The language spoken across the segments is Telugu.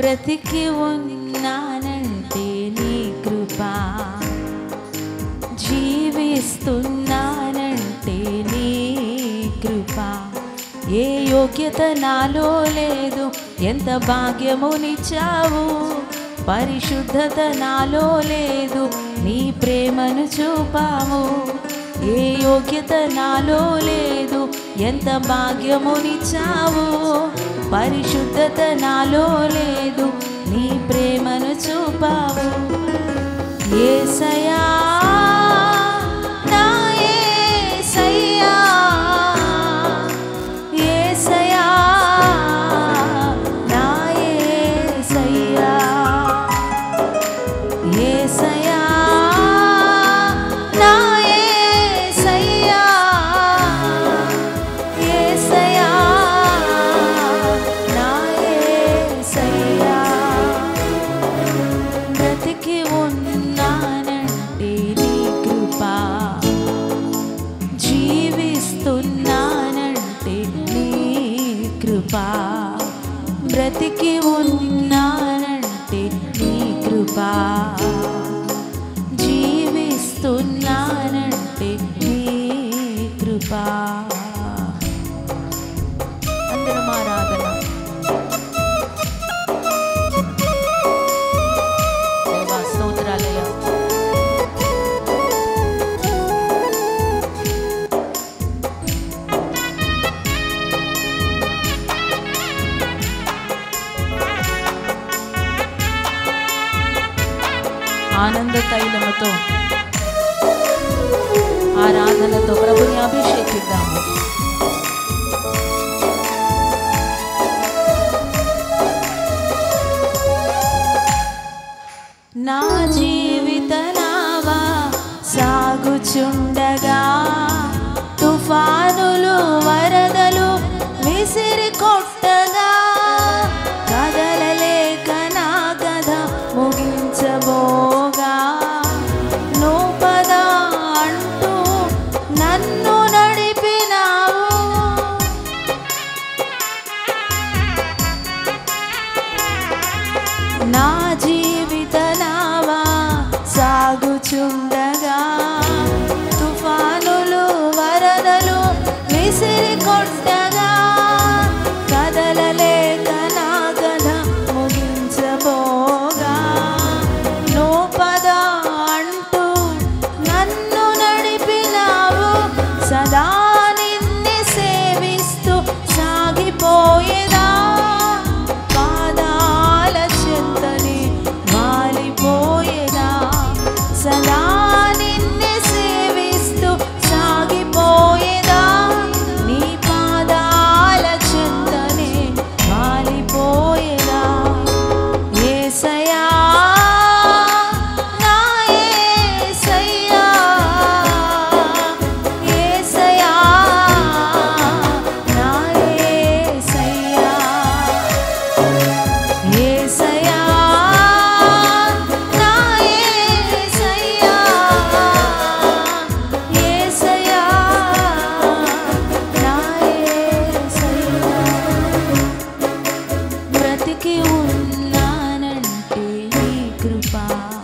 బ్రతికి ఉన్నానంటే నీ కృప జీవిస్తున్నానంటే నీ కృప ఏ యోగ్యత నాలో లేదు ఎంత భాగ్యమునిచ్చావు పరిశుద్ధత నాలో లేదు నీ ప్రేమను చూపాము ఏ యోగ్యత నాలో లేదు ఎంత భాగ్యమునిచ్చావు పరిశుద్ధత నాలో లేదు నీ ప్రేమను చూపావు ఏసయా నా ఏసయ్యా ఏసయ్యా నా ఏసయ్యా ఏసయ్యా నా ఏసయ్యా ఏసయ్యా నా ఏసయ్యా బ్రతికి ఉన్నానంటే నీ కృప జీవిస్తున్నానంటే నీ కృప బ్రతికి ఉన్నానంటే నీ కృప జీవిస్తున్నానంటే నీ కృప అందరం ఆరాధన దేవా స్తోత్రాలయ్యా ఆనంద తైలముతో ఆరాధనతో ప్రభుని అభిషేకిద్దాము నా జీవిత నావా సాగుచుండగా తుఫానులు వరదలు విసిరి కొట్టగా కదలలేక నా కథ ముగించబోగా నూపదా అంటూ నన్ను నడిపినావు నా జీవిత నావా సాగుచుండగా తుఫానులు వరదలు విసిరి కొట్టగా కదలలేక నా కథ ముగించబోగా నోపద అంటూ నన్ను నడిపినావు సదా నిన్ను సేవిస్తూ సాగిపోయేదా పాదాల చెంతని వాలిపోయేదా సదా నిన్ను సేవిస్తూ సాగిపోయేదా నీ పాదాల చెంతనే వాలిపోయేదా ఏసయ్యా నా ఏసయ్యా ఏసయ్యా నా ఏసయ్యా ఏసయ్యా నా ఏసయ్యా ఏసయ్యా నా ఏసయ్యా బ్రతికి ఉన్నానంటే నీ కృప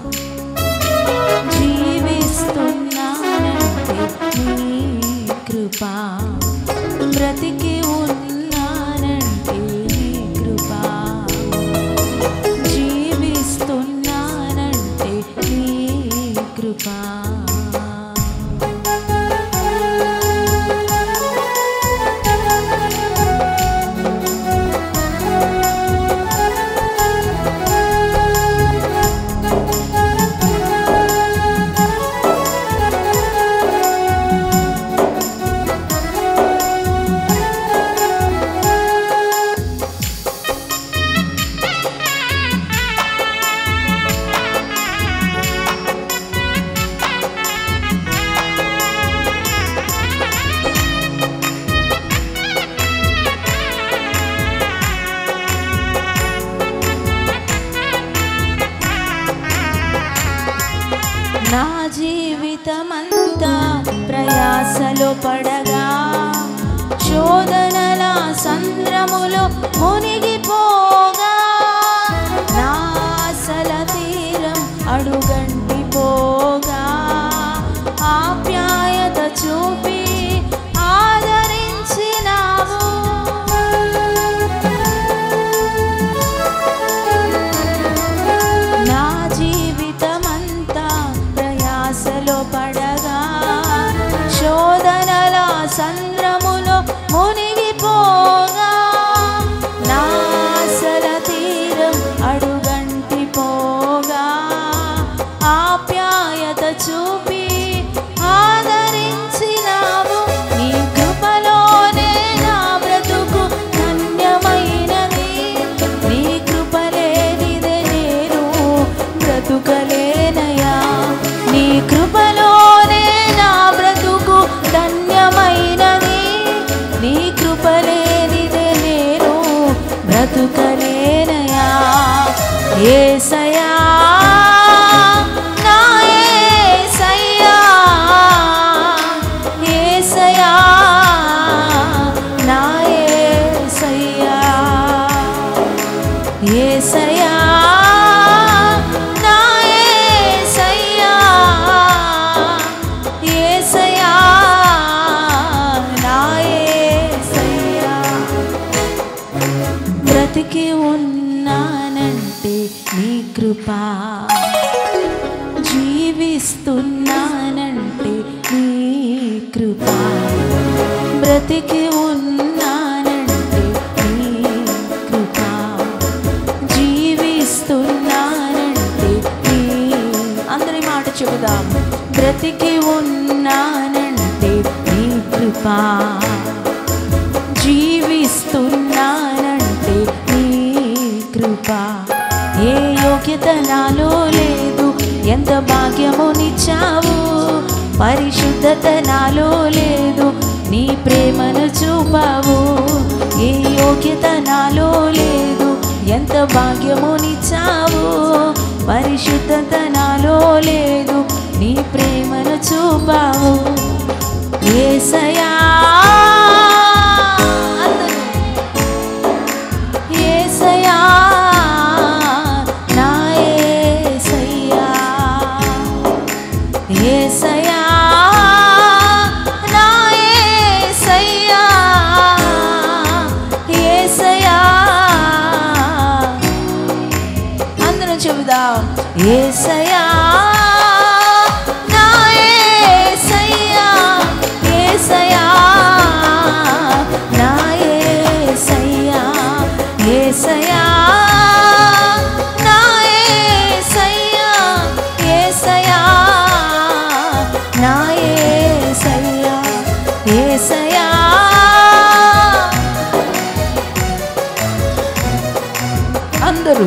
జీవిస్తున్నానంటే నీ కృప బ్రతికి ఉన్నానంటే నీ కృప జీవిస్తున్నానంటే నీ కృప నా జీవితమంతా ప్రయాసలో పడగా శోధనల సంద్రములో మునిగిపోగా ఏసయా నా ఏసయ్యా ఏసయ్యా నా ఏసయ్యా ఏసయ్యా నా ఏసయ్యా ఏసయ్యా నా ఏసయ్యా బ్రతికి ఉన్నానంటే నీ కృపా జీవిస్తున్నానంటే నీ కృపా బ్రతికి ఉన్నానంటే నీ కృపా జీవిస్తున్నానంటే నీ అందరి మాట చెబుదాం బ్రతికి ఉన్నానంటే నీ కృపా జీవిస్తున్నానంటే నీ కృప ఏ యోగ్యత నాలో లేదు ఎంత భాగ్యమునిచ్చావు పరిశుద్ధత నాలో లేదు నీ ప్రేమను చూపావు ఏ యోగ్యత నాలో లేదు ఎంత భాగ్యమునిచ్చావు పరిశుద్ధత నాలో లేదు నీ ప్రేమను చూపావు ఏసయా అందరూ ఏసయా నా ఏసయ్యా ఏసయా నా ఏసయ్యా ఏసయా అందరం చెబుదాం ఏసయా నా ఏసయ్యా ఏసయా నా ఏసయ్యా ఏసయా నా ఏసయ్యా ఏసయా నా ఏసయ్యా ఏసయా అందరూ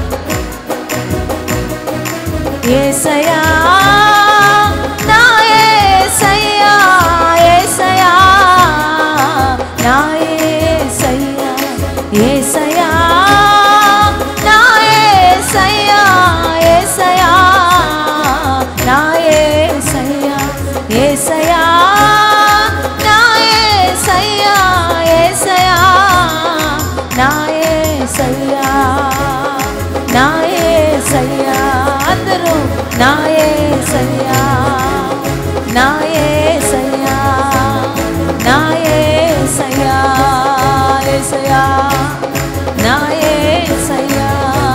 ఏసయా నా ఏసయ్యా ఏసయా నా ఏసయ్యా ఏసయా నా ఏసయ్యా ఏసయా నా ఏసయ్యా ఏసయా నా ఏసయ్యా ఏసయా నా ఏసయ్యా నా ఏసయ్యా అందరూ నా ఏసయ్యా నా ఏసయ్యా నా ఏసయ్యా ఏసయ్యా నా ఏసయ్యా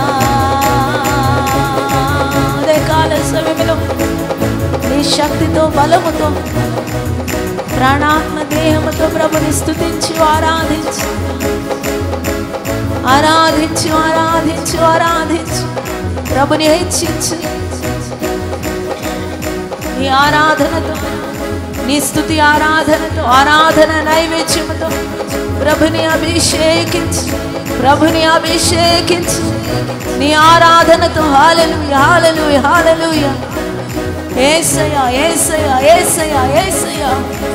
అదే కాల సమయంలో నీ శక్తితో బలముతో ప్రాణాత్మ దేహముతో ప్రభుని స్థుతించి ఆరాధించి ఆరాధించు ఆరాధించు ఆరాధించు ప్రభుని హెచ్చించు నీ ఆరాధనతో నీ స్థుతి ఆరాధనతో ఆరాధన నైవేద్యముతో ప్రభుని అభిషేకించు ప్రభుని అభిషేకించు నీ ఆరాధనతో హాలలు హాలలు హాలలు ఏసయ ఏసయ ఏసయ ఏసయ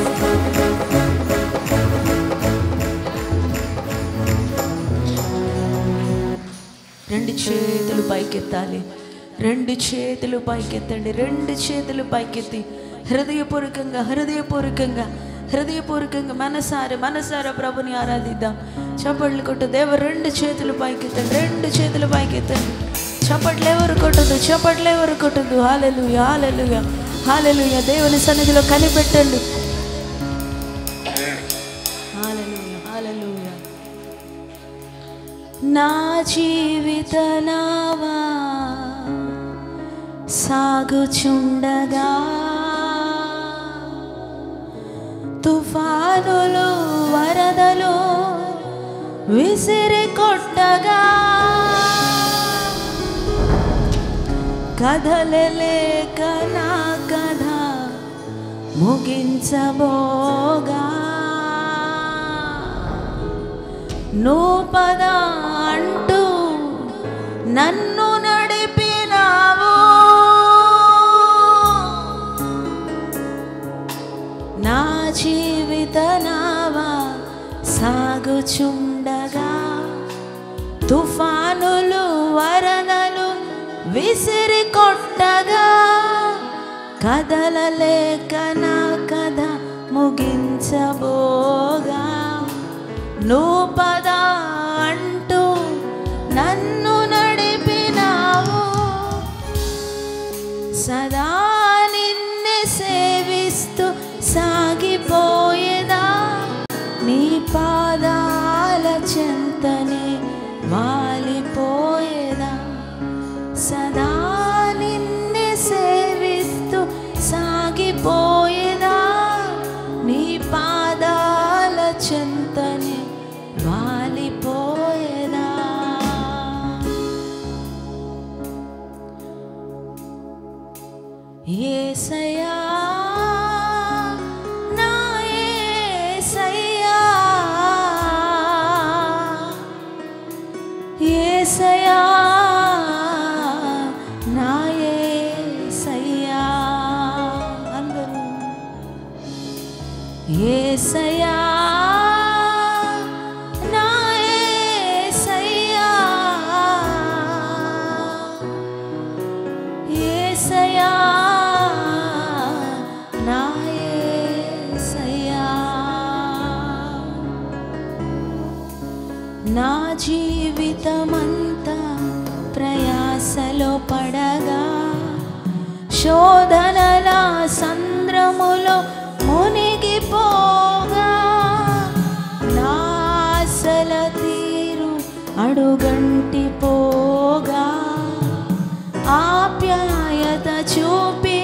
రెండు చేతులు పైకెత్తాలి రెండు చేతులు పైకెత్తండి రెండు చేతులు పైకెత్తి హృదయపూర్వకంగా హృదయపూర్వకంగా హృదయపూర్వకంగా మనసారి మనసారా ప్రభుని ఆరాధిద్దాం చప్పట్లు కొట్టు దేవ రెండు చేతులు పైకెత్తండి రెండు చేతులు పైకెత్తండి చప్పట్లు ఎవరు కొట్టదు చప్పట్లు ఎవరు కొట్టదు హాలలు హాలలు హాలలు దేవుని సన్నిధిలో కనిపెట్టండి హాలెలూయా, హాలెలూయా. నా జీవిత నావా సాగుచుండగా తుఫానులు వరదలు విసిరి కొట్టగా కథలలేక నా కథ ముగించబోగా నువ్వు పద అంటూ నన్ను నడిపినావు నా జీవిత నావా సాగుచుండగా తుఫానులు వరదలు విసిరి కొట్టగా కదలలేక నా కథ ముగించబోగా నువ్వు పద అంటూ నన్ను నడిపినావు సదా నిన్నే సేవిస్తూ సాగిపోయేదా నీ పాదాల చెంతనే వాలిపోయేదా సదా నిన్నే సేవిస్తూ సాగిపోయేదా నీ పాదాల చెంతనే వాలిపోయేదా ఏసయ్యా నా ఏసయ్యా ఏసయ్యా నా ఏసయ్యా అందరూ ఏసయ్యా నా ఏసయ్యా ఏసయ్యా నా ఏసయ్యా నా జీవితమంతా ప్రయాసలో పడగా శోధనల సంద్రములో మునిగిపోగా నా ఆశల తీరు అడుగంటి పోగా ఆప్యాయత చూపి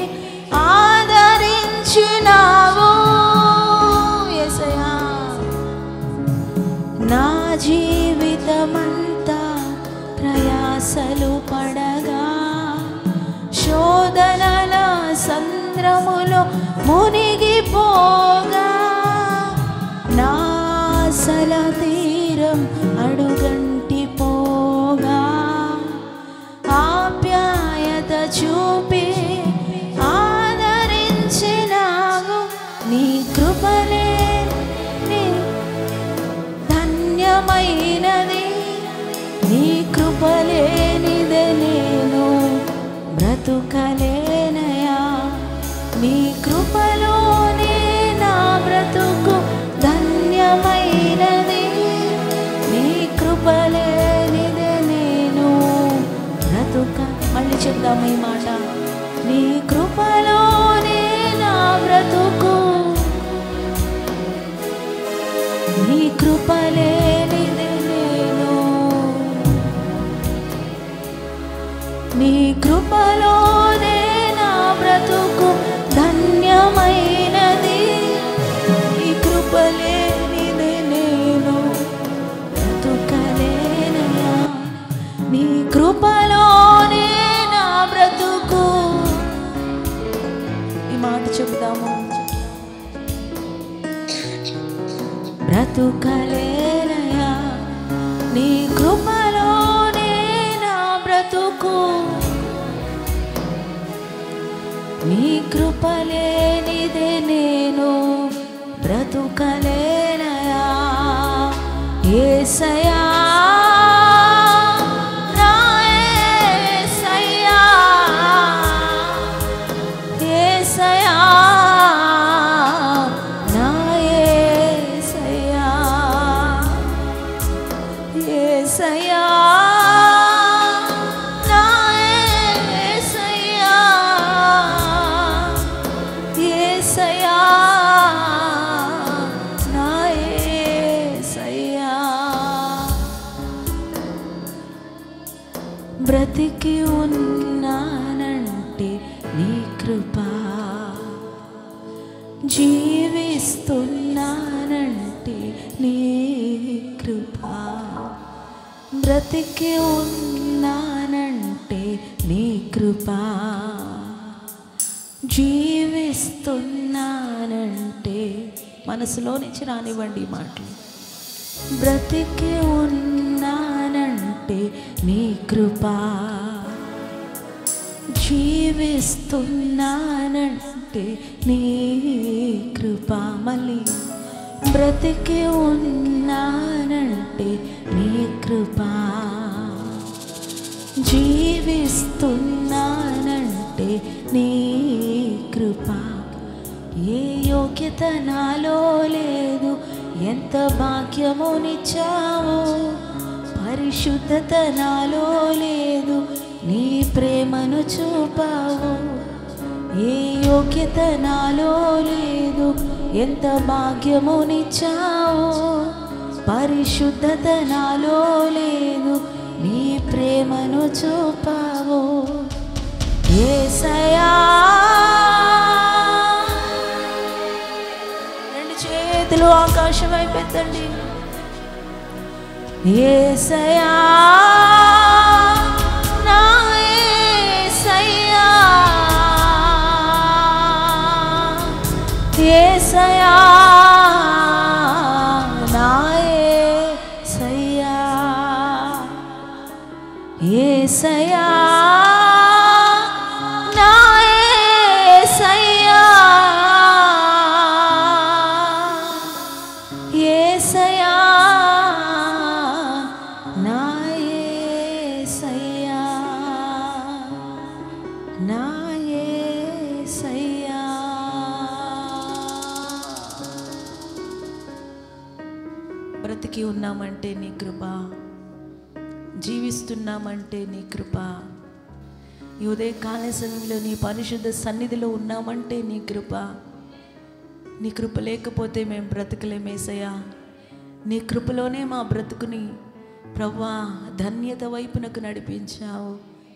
ఆదరించినావు యేసయ్యా నా జీవితమంతా ప్రయాసలు పడగా శోధనల సంద్రములో మునిగిపోగా నాసల తీరం అడుగంటి పోగా ఆప్యాయత చూపి ఆదరించినావు నీ కృపలే నీ ధన్యమైనది నీ కృపలేనిదే నేను బ్రతుకలేనయా నీ కృపలోనే నా బ్రతుకు ధన్యమైనది నీ కృపలేనిదే నేను బ్రతుక మళ్ళీ చెప్దాం ఈ మాట నీ కృపలోనే నా బ్రతుకు నీ కృపలేనిదే నేను నీ కృపలోనే నా బ్రతుకు ధన్యమైనది నీ కృపలేనిదే నేను బ్రతుకలేనయా నీ కృపలోనే నా బ్రతుకు ఈ మాట చెబుదాము బ్రతుకలేనయా నీ కృపలోనే నా బ్రతుకు నీ కృపలేనిదే నేను బ్రతుకలేనయా ఏసయా నా ఏసయ్యా ఏసయ్యా నా ఏసయ్యా ఏసయ్యా నా ఏసయ్యా ఏసయ్యా నా ఏసయ్యా బ్రతికి ఉన్నానంటే నీ కృపా జీవిస్తున్నానంటే నీ కృపా బ్రతికి ఉన్నానంటే నీ కృపా జీవిస్తున్నానంటే మనసులో నుంచి రానివ్వండి ఈ మాటలు బ్రతికి ఉన్నానంటే నీ కృపా జీవిస్తున్నానంటే నీ కృపా మళ్ళీ బ్రతికి ఉన్నానంటే నీ కృపా జీవిస్తున్నానంటే నీ కృప ఏ యోగ్యత నాలో లేదు ఎంత భాగ్యమునిచ్చావు పరిశుద్ధత నాలో లేదు నీ ప్రేమను చూపావు ఏ యోగ్యత నాలో లేదు ఎంత భాగ్యమునిచ్చావు పరిశుద్ధత నాలో లేదు నీ ప్రేమను చూపావు ఏసయా రెండు చేతులు ఆకాశం వైపు ఎత్తండి ఏసయా నా ఏసయ్యా ఏసయా నా ఏసయ్యా ఏసయ్యా నా ఏసయ్యా ఏసయ్యా నా ఏసయ్యా నా ఏసయ్యా బ్రతికి ఉన్నామంటే నీ కృప జీవిస్తున్నామంటే నీ కృప ఈ ఉదయకాల సమయంలో నీ పరిశుద్ధ సన్నిధిలో ఉన్నామంటే నీ కృప నీ కృప లేకపోతే మేము బ్రతకలేమేసయ్యా నీ కృపలోనే మా బ్రతుకుని ప్రవ్వా ధన్యత వైపునకు నడిపించావు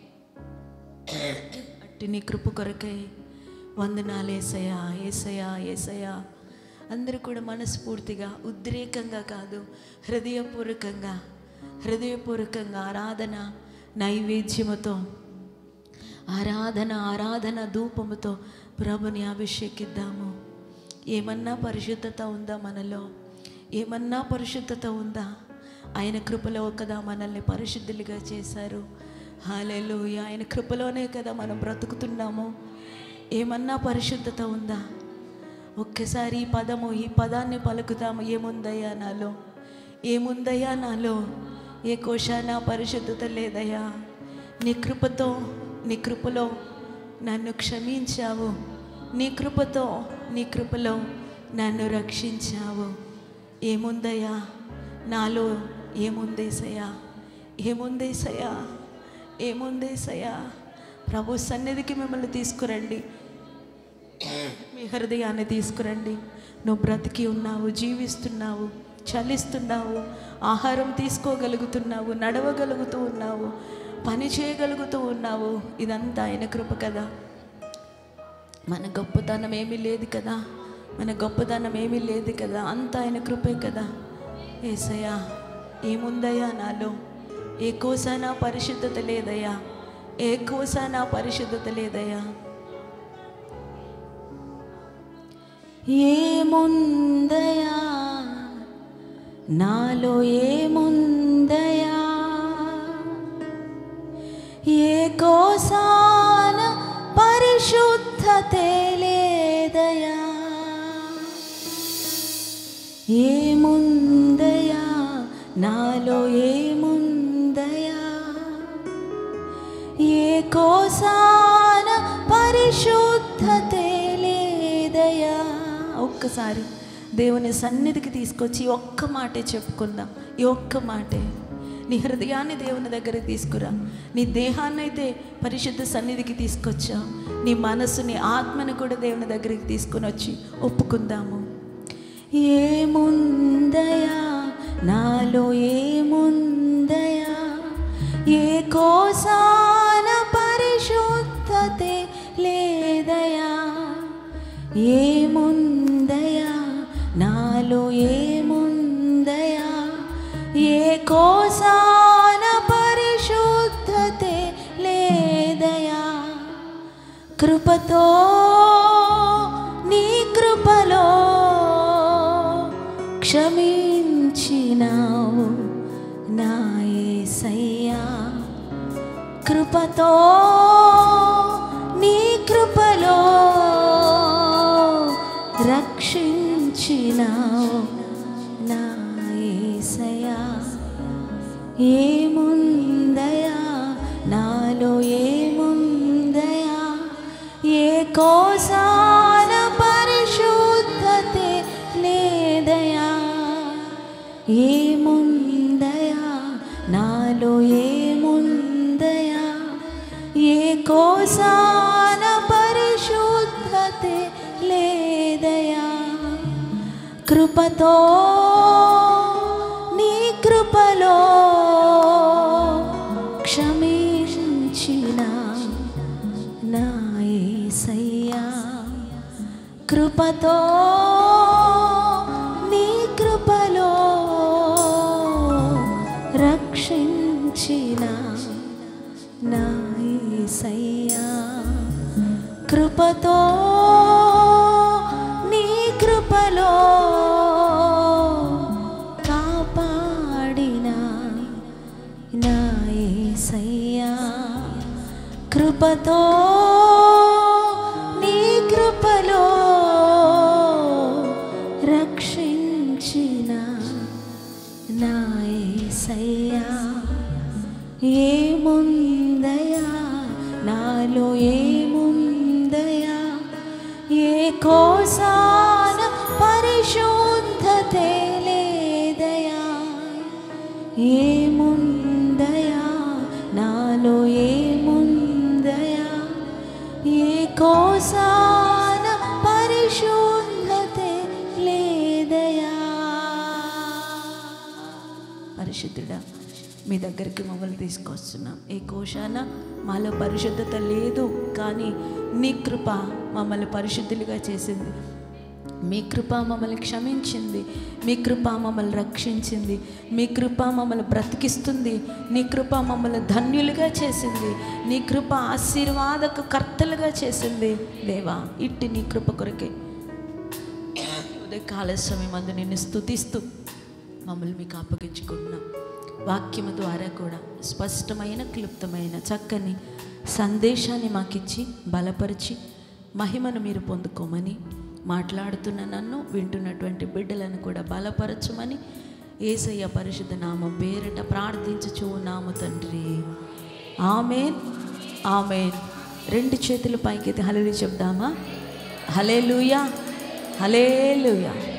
అట్టి నీ కృప కొరకై వందనాలు ఏసయ్యా ఏసయ్యా ఏసయ్యా అందరూ కూడా మనస్ఫూర్తిగా ఉద్రేకంగా కాదు హృదయపూర్వకంగా హృదయపూర్వకంగా ఆరాధన నైవేద్యముతో ఆరాధన ఆరాధన ధూపముతో ప్రభుని అభిషేకిద్దాము ఏమన్నా పరిశుద్ధత ఉందా మనలో ఏమన్నా పరిశుద్ధత ఉందా ఆయన కృపలో కదా మనల్ని పరిశుద్ధులుగా చేశారు హాలేలు ఆయన కృపలోనే కదా మనం బ్రతుకుతున్నాము ఏమన్నా పరిశుద్ధత ఉందా ఒక్కసారి ఈ పదము ఈ పదాన్ని పలుకుతాము ఏముందయ్యా నాలో ఏముందయ్యా నాలో ఏ కోశాన పరిశుద్ధత లేదయ్యా నీ కృపతో నీ కృపలో నన్ను క్షమించావు నీ కృపతో నీ కృపలో నన్ను రక్షించావు ఏముందయ్యా నాలో ఏముందేసయ్యా ఏముందేసయ్యా ఏముందేసయ్యా ప్రభు సన్నిధికి మిమ్మల్ని తీసుకురండి మీ హృదయాన్ని తీసుకురండి నువ్వు బ్రతికి ఉన్నావు జీవిస్తున్నావు చలిస్తున్నావు ఆహారం తీసుకోగలుగుతున్నావు నడవగలుగుతూ ఉన్నావు పని చేయగలుగుతూ ఉన్నావు ఇదంతా ఆయన కృప కదా మన గొప్పతనం ఏమీ లేదు కదా మన గొప్పతనం ఏమీ లేదు కదా అంతా ఆయన కృపే కదా ఏసయ్యా ఏముందయ్యా నాలో ఏ కోసానా పరిశుద్ధత లేదయ్యా ఏ కోసానా పరిశుద్ధత లేదయ్యా ఏముందయా నాలో ఏముందయా ఏ కోసాన పరిశుద్ధతే లేదయా ఏముందయా నాలో ఏముందయా ఏ కోసాన పరిశుద్ధతే లేదయా ఒక్కసారి దేవుని సన్నిధికి తీసుకొచ్చి ఈ ఒక్క మాటే చెప్పుకుందాం ఈ ఒక్క మాటే నీ హృదయాన్ని దేవుని దగ్గరికి తీసుకురా నీ దేహాన్ని అయితే పరిశుద్ధ సన్నిధికి తీసుకొచ్చా నీ మనసుని ఆత్మని కూడా దేవుని దగ్గరికి తీసుకొని వచ్చి ఒప్పుకుందాము ఏముందయా నాలో ఏముందయా ఏ కోసాన పరిశుద్ధతే లేదయా ఏముందయా నాలో ఏముందయా ఏ కోసాన పరిశుద్ధతే లేదయా కృపతో నీ కృపలో క్షమించినావు నా యేసయ్యా కృపతో నీ కృపలో రక్షించినావు నా యేసయ్యా ఏముందయా నా కోసాన పరిశుద్ధతే లేదయా ఏముందయా నాలో ఏముందయా ఏ కోసాన పరిశుద్ధతే లేదయా కృపతో నీ కృపలో క్షమించిన నా యేసయ్యా కృపతో నీ కృపలో రక్షించిన నా యేసయ్యా కృపతో నీ కృపలో కాపాడిన నా యేసయ్యా కృపతో నీ కృపలో రక్షించిన నా యేసయ్యా ఏముందయా నాలో ఏముందయా ఏ కోసాన పరిశుద్ధతే లేదయా ఏముందయా నాలో ఏముందయా ఏ కోసాన పరిశుద్ధతే లేదయా పరిశుద్ధుడా మీ దగ్గరికి మమ్మల్ని తీసుకొస్తున్నాం ఏ కోశాన మాలో పరిశుద్ధత లేదు కానీ నీ కృప మమ్మల్ని పరిశుద్ధులుగా చేసింది మీ కృప మమ్మల్ని క్షమించింది మీ కృప మమ్మల్ని రక్షించింది మీ కృప మమ్మల్ని బ్రతికిస్తుంది నీ కృప మమ్మల్ని ధన్యులుగా చేసింది నీ కృప ఆశీర్వాదక కర్తలుగా చేసింది దేవా ఇట్టి నీ కృప కొరకే ఉదయకాల సమయం అందు నిన్ను స్తుతిస్తూ మమ్మల్ని మీకు అప్పగించుకుంటున్నాం వాక్యము ద్వారా కూడా స్పష్టమైన క్లుప్తమైన చక్కని సందేశాన్ని మాకిచ్చి బలపరిచి మహిమను మీరు పొందుకోమని మాట్లాడుతున్న నన్ను వింటున్నటువంటి బిడ్డలను కూడా బలపరచమని ఏసయ్య పరిశుద్ధ నామం పేరిట ప్రార్థించుచు నామ తండ్రి ఆమెన్ ఆమెన్ రెండు చేతుల పైకి హలలు చెప్దామా హలే లూయా హలే